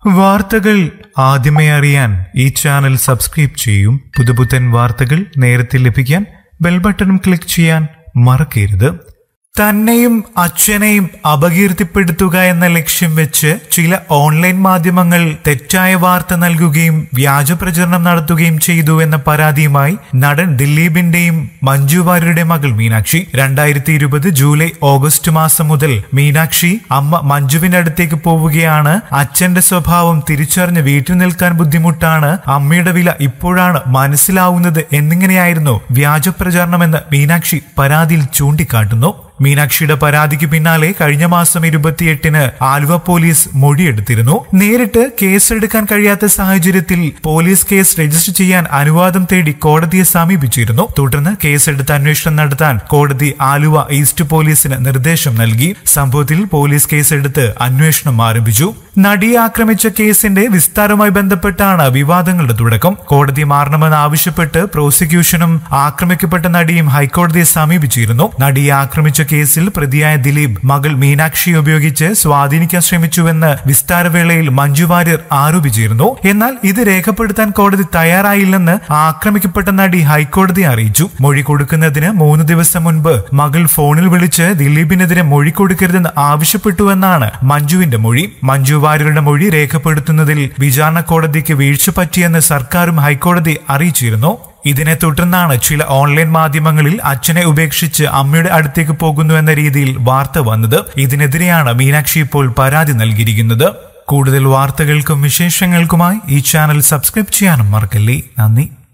വാർത്തകൾ ആദ്യമേ അറിയാൻ ഈ ചാനൽ സബ്സ്ക്രൈബ് ചെയ്യും പുതുപുത്തൻ വാർത്തകൾ നേരത്തെ ലഭിക്കാൻ ബെൽ ബട്ടണും ക്ലിക്ക് ചെയ്യാൻ മറക്കരുത് തന്നെയും അച്ഛനെയും അപകീർത്തിപ്പെടുത്തുക എന്ന ലക്ഷ്യം വെച്ച് ചില ഓൺലൈൻ മാധ്യമങ്ങൾ തെറ്റായ വാർത്ത നൽകുകയും വ്യാജ പ്രചരണം നടത്തുകയും ചെയ്തു എന്ന പരാതിയുമായി നടൻ ദിലീപിന്റെയും മഞ്ജു വാര്യരുടെ മകൾ മീനാക്ഷി രണ്ടായിരത്തി ഇരുപത് ജൂലൈ ഓഗസ്റ്റ് മാസം മുതൽ മീനാക്ഷി അമ്മ മഞ്ജുവിന്റെ അടുത്തേക്ക് പോവുകയാണ് അച്ഛന്റെ സ്വഭാവം തിരിച്ചറിഞ്ഞ് വീട്ടിൽ നിൽക്കാൻ ബുദ്ധിമുട്ടാണ് അമ്മയുടെ വില ഇപ്പോഴാണ് മനസ്സിലാവുന്നത് എന്നിങ്ങനെയായിരുന്നു വ്യാജ പ്രചാരണമെന്ന് മീനാക്ഷി പരാതിയിൽ ചൂണ്ടിക്കാട്ടുന്നു മീനാക്ഷിയുടെ പരാതിക്ക് പിന്നാലെ കഴിഞ്ഞ മാസം ഇരുപത്തിയെട്ടിന് ആലുവ പോലീസ് മൊഴിയെടുത്തിരുന്നു നേരിട്ട് കേസെടുക്കാൻ കഴിയാത്ത സാഹചര്യത്തിൽ പോലീസ് കേസ് രജിസ്റ്റർ ചെയ്യാൻ അനുവാദം തേടി കോടതിയെ സമീപിച്ചിരുന്നു തുടർന്ന് കേസെടുത്ത് അന്വേഷണം നടത്താൻ കോടതി ആലുവ ഈസ്റ്റ് പോലീസിന് നിർദ്ദേശം നൽകി സംഭവത്തിൽ പോലീസ് കേസെടുത്ത് അന്വേഷണം ആരംഭിച്ചു നടിയെ ആക്രമിച്ച കേസിന്റെ വിസ്താരവുമായി ബന്ധപ്പെട്ടാണ് വിവാദങ്ങളുടെ തുടക്കം കോടതി മാറണമെന്ന് ആവശ്യപ്പെട്ട് പ്രോസിക്യൂഷനും ആക്രമിക്കപ്പെട്ട നടിയും ഹൈക്കോടതിയെ സമീപിച്ചിരുന്നു നടിയെ ആക്രമിച്ച കേസിൽ പ്രതിയായ ദിലീപ് മകൾ മീനാക്ഷി ഉപയോഗിച്ച് സ്വാധീനിക്കാൻ ശ്രമിച്ചുവെന്ന് വിസ്താരവേളയിൽ മഞ്ജു വാര്യർ ആരോപിച്ചിരുന്നു എന്നാൽ ഇത് രേഖപ്പെടുത്താൻ കോടതി തയ്യാറായില്ലെന്ന് ആക്രമിക്കപ്പെട്ട നടി ഹൈക്കോടതിയെ അറിയിച്ചു മൊഴി കൊടുക്കുന്നതിന് മൂന്ന് ദിവസം മുൻപ് മകൾ ഫോണിൽ വിളിച്ച് ദിലീപിനെതിരെ മൊഴി കൊടുക്കരുതെന്ന് ആവശ്യപ്പെട്ടുവെന്നാണ് മഞ്ജുവിന്റെ മൊഴി മഞ്ജു വാര്യരുടെ മൊഴി രേഖപ്പെടുത്തുന്നതിൽ വിചാരണ കോടതിക്ക് വീഴ്ച പറ്റിയെന്ന് സർക്കാരും ഹൈക്കോടതി അറിയിച്ചിരുന്നു ഇതിനെ തുടർന്നാണ് ചില ഓൺലൈൻ മാധ്യമങ്ങളിൽ അച്ഛനെ ഉപേക്ഷിച്ച് അമ്മയുടെ അടുത്തേക്ക് പോകുന്നു എന്ന രീതിയിൽ വാർത്ത വന്നത് ഇതിനെതിരെയാണ് മീനാക്ഷി ഇപ്പോൾ പരാതി നൽകിയിരിക്കുന്നത് കൂടുതൽ വാർത്തകൾക്കും വിശേഷങ്ങൾക്കുമായി ഈ ചാനൽ സബ്സ്ക്രൈബ് ചെയ്യാനും മറക്കല്ലേ നന്ദി